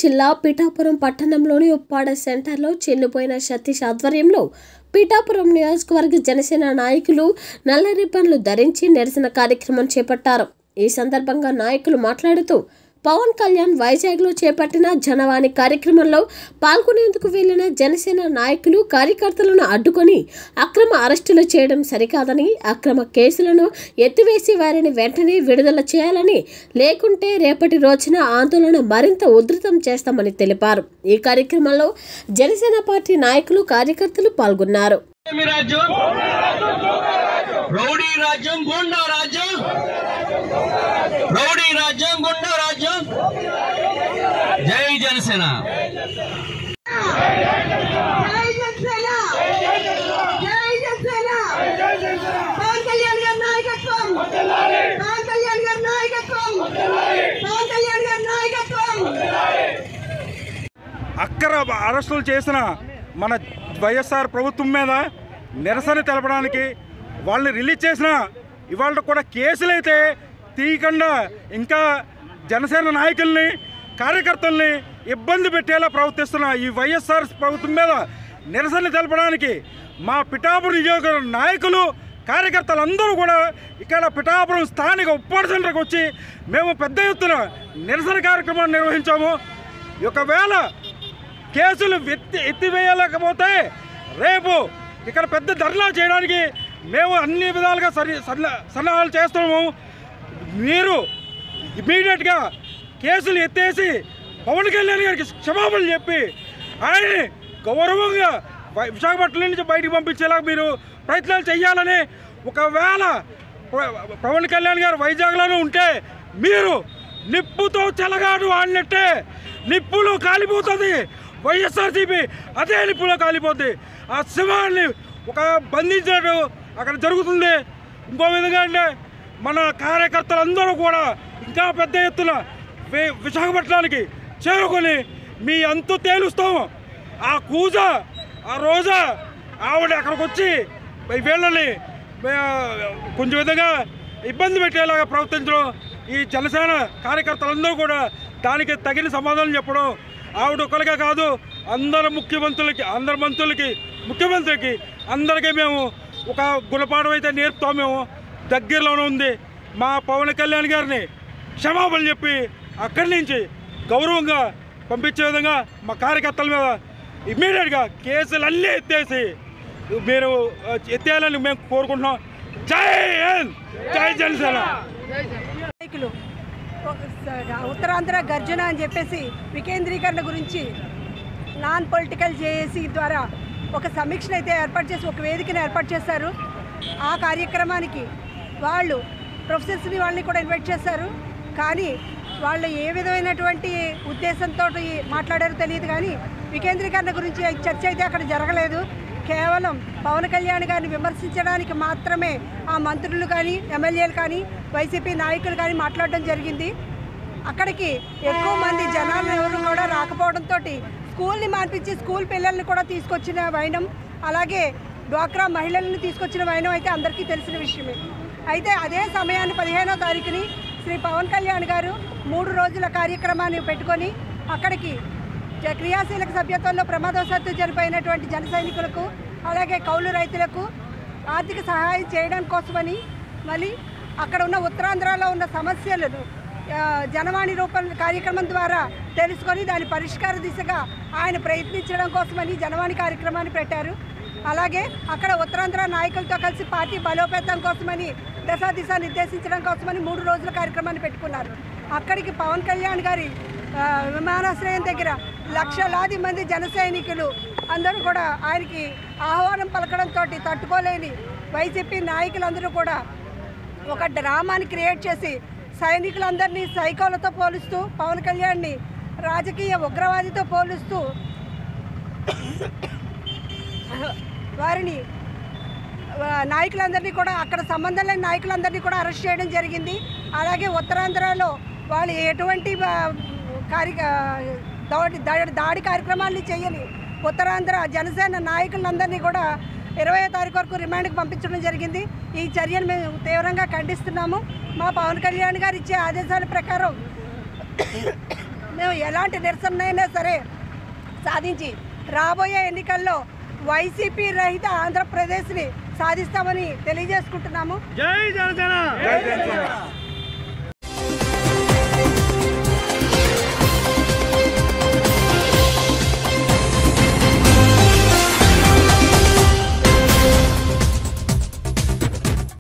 జిల్లా పిఠాపురం పట్టణంలోని ఉప్పాడ సెంటర్లో చెల్లిపోయిన సతీష్ ఆధ్వర్యంలో పిఠాపురం నియోజకవర్గ జనసేన నాయకులు నల్ల రిబ్బన్లు ధరించి నిరసన కార్యక్రమం చేపట్టారు ఈ సందర్భంగా నాయకులు మాట్లాడుతూ పవన్ కళ్యాణ్ వైజాగ్లో చేపట్టిన జనవాణి కార్యక్రమంలో పాల్గొనేందుకు వెళ్లిన జనసేన నాయకులు కార్యకర్తలను అడ్డుకొని అక్రమ అరెస్టులు చేయడం సరికాదని అక్రమ కేసులను ఎత్తివేసి వారిని వెంటనే విడుదల చేయాలని లేకుంటే రేపటి రోజున ఆందోళన మరింత ఉధృతం చేస్తామని తెలిపారు ఈ కార్యక్రమంలో జనసేన పార్టీ నాయకులు కార్యకర్తలు పాల్గొన్నారు మీ రాజ్యం రౌడీ రాజ్యం గుండా రాజ్యం రౌడీ రాజ్యం గుండా రాజ్యం జై జనసేన జై జనసేన జై జనసేన పవన్ కళ్యాణ్ గారి నాయకత్వం పవన్ కళ్యాణ్ గారి నాయకత్వం పవన్ కళ్యాణ్ గారి నాయకత్వం అక్కర అరెస్టులు చేసిన మన వైఎస్ఆర్ ప్రభుత్వం మీద నిరసన తెలపడానికి వాళ్ళని రిలీజ్ చేసిన ఇవాళ కూడా కేసులైతే తీయకుండా ఇంకా జనసేన నాయకుల్ని కార్యకర్తల్ని ఇబ్బంది పెట్టేలా ప్రవర్తిస్తున్న ఈ వైఎస్ఆర్ ప్రభుత్వం మీద నిరసన తెలపడానికి మా పిఠాపురం నియోజకవర్గ నాయకులు కార్యకర్తలందరూ కూడా ఇక్కడ పిఠాపురం స్థానిక ఉప్పాడు సెంటర్కి వచ్చి మేము పెద్ద ఎత్తున నిరసన కార్యక్రమాన్ని నిర్వహించాము ఒకవేళ కేసులు ఎత్తి ఎత్తివేయలేకపోతే రేపు ఇక్కడ పెద్ద ధర్నా చేయడానికి మేము అన్ని విధాలుగా సరి సన్న- సన్నాహాలు చేస్తున్నాము మీరు ఇమీడియట్గా కేసులు ఎత్తేసి పవన్ కళ్యాణ్ గారికి క్షమాపణలు చెప్పి ఆయన్ని గౌరవంగా వై- విశాఖపట్నం నుంచి బయటికి పంపించేలా మీరు ప్రయత్నాలు చేయాలని ఒకవేళ ప్ర- పవన్ కళ్యాణ్ గారు వైజాగ్లోనే ఉంటే మీరు నిప్పుతో చెలగాడు ఆడినట్టే నిప్పులో కాలిపోతుంది వైఎస్ఆర్సీపీ అదే నిప్పులో కాలిపోద్ది ఆ సింహాన్ని ఒక బంధించినట్టు అక్కడ జరుగుతుంది ఇంకో విధంగా అంటే మన కార్యకర్తలందరూ కూడా ఇంకా పెద్ద ఎత్తున వి- విశాఖపట్నానికి చేరుకొని మీ అంతు తేలుస్తాము ఆ కూజ ఆ రోజా ఆవిడ అక్కడికి వచ్చి వీళ్ళని ఆ, కొంచెం విధంగా ఇబ్బంది పెట్టేలాగా ప్రవర్తించడం ఈ జనసేన కార్యకర్తలందరూ కూడా దానికి తగిన సమాధానం చెప్పడం ఆవిడ ఒక్కరిగా కాదు అందరు ముఖ్యమంత్రులకి అందరు మంత్రులకి ముఖ్యమంత్రికి అందరికీ మేము ఒక గుణపాఠం అయితే నేర్పుతాం మేము దగ్గరలోనే ఉంది మా పవన్ కళ్యాణ్ గారిని క్షమాపణలు చెప్పి అక్కడి నుంచి గౌరవంగా పంపించే విధంగా మా కార్యకర్తల మీద ఇమ్మీడియట్గా కేసులు అన్నీ ఎత్తేసి మీరు ఆ, ఎత్తేయాలని మేము కోరుకుంటున్నాం జై హింద్ జై జనసేన నాయకులు ఉత్తరాంధ్ర గర్జన అని చెప్పేసి వికేంద్రీకరణ గురించి నాన్ పొలిటికల్ జేఏసీ ద్వారా ఒక సమీక్షను అయితే ఏర్పాటు చేసి ఒక వేదికను ఏర్పాటు చేశారు ఆ కార్యక్రమానికి వాళ్ళు ప్రొఫెసర్స్ని వాళ్ళని కూడా ఇన్వైట్ చేశారు కానీ వాళ్ళు ఏ విధమైనటువంటి ఉద్దేశంతో మాట్లాడారో తెలియదు కానీ వికేంద్రీకరణ గురించి చర్చ అయితే అక్కడ జరగలేదు కేవలం పవన్ కళ్యాణ్ గారిని విమర్శించడానికి మాత్రమే ఆ మంత్రులు కానీ ఎమ్మెల్యేలు కానీ వైసీపీ నాయకులు కానీ మాట్లాడడం జరిగింది అక్కడికి ఎక్కువ మంది జనాలు ఎవరు కూడా రాకపోవడంతో స్కూల్ని మాన్పించి స్కూల్ పిల్లల్ని కూడా తీసుకొచ్చిన వైనం అలాగే డ్వాక్రా మహిళలను తీసుకొచ్చిన వైనం అయితే అందరికీ తెలిసిన విషయమే అయితే అదే సమయాన్ని పదిహేనో తారీఖుని శ్రీ పవన్ కళ్యాణ్ గారు మూడు రోజుల కార్యక్రమాన్ని పెట్టుకొని అక్కడికి జ- క్రియాశీలక సభ్యత్వంలో ప్రమాదవశాత్తు చనిపోయినటువంటి జన సైనికులకు అలాగే కౌలు రైతులకు ఆర్థిక సహాయం చేయడం కోసమని మళ్ళీ అక్కడ ఉన్న ఉత్తరాంధ్రలో ఉన్న సమస్యలను ఆ, జనవాణి రూపం కార్యక్రమం ద్వారా తెలుసుకొని దాని పరిష్కార దిశగా ఆయన ప్రయత్నించడం కోసమని జనవాణి కార్యక్రమాన్ని పెట్టారు అలాగే అక్కడ ఉత్తరాంధ్ర నాయకులతో కలిసి పార్టీ బలోపేతం కోసమని దశా దిశ నిర్దేశించడం కోసమని మూడు రోజుల కార్యక్రమాన్ని పెట్టుకున్నారు అక్కడికి పవన్ కళ్యాణ్ గారి ఆ, విమానాశ్రయం దగ్గర లక్షలాది మంది జన సైనికులు అందరూ కూడా ఆయనకి ఆహ్వానం పలకడంతో తట్టుకోలేని వైసీపీ నాయకులందరూ కూడా ఒక డ్రామాని క్రియేట్ చేసి సైనికులందరినీ సైకోలతో పోలుస్తూ పవన్ కళ్యాణ్ని రాజకీయ ఉగ్రవాదితో పోలుస్తూ వారిని ఆ, నాయకులందరినీ కూడా అక్కడ సంబంధం లేని నాయకులందరినీ కూడా అరెస్ట్ చేయడం జరిగింది అలాగే ఉత్తరాంధ్రలో వాళ్ళు ఎటువంటి ఆ, కార్య ఆ, దాడి దాడి దాడి కార్యక్రమాల్ని చేయని ఉత్తరాంధ్ర జనసేన నాయకులందరినీ కూడా ఇరవై తారీఖు వరకు రిమాండ్కి పంపించడం జరిగింది ఈ చర్యను మేము తీవ్రంగా ఖండిస్తున్నాము మా పవన్ కళ్యాణ్ గారు ఇచ్చే ఆదేశాల ప్రకారం మేము ఎలాంటి నిరసనైనా సరే సాధించి రాబోయే ఎన్నికల్లో వైసీపీ రహిత ఆంధ్రప్రదేశ్ని సాధిస్తామని తెలియజేసుకుంటున్నాము జై జనసేన జై జనసేన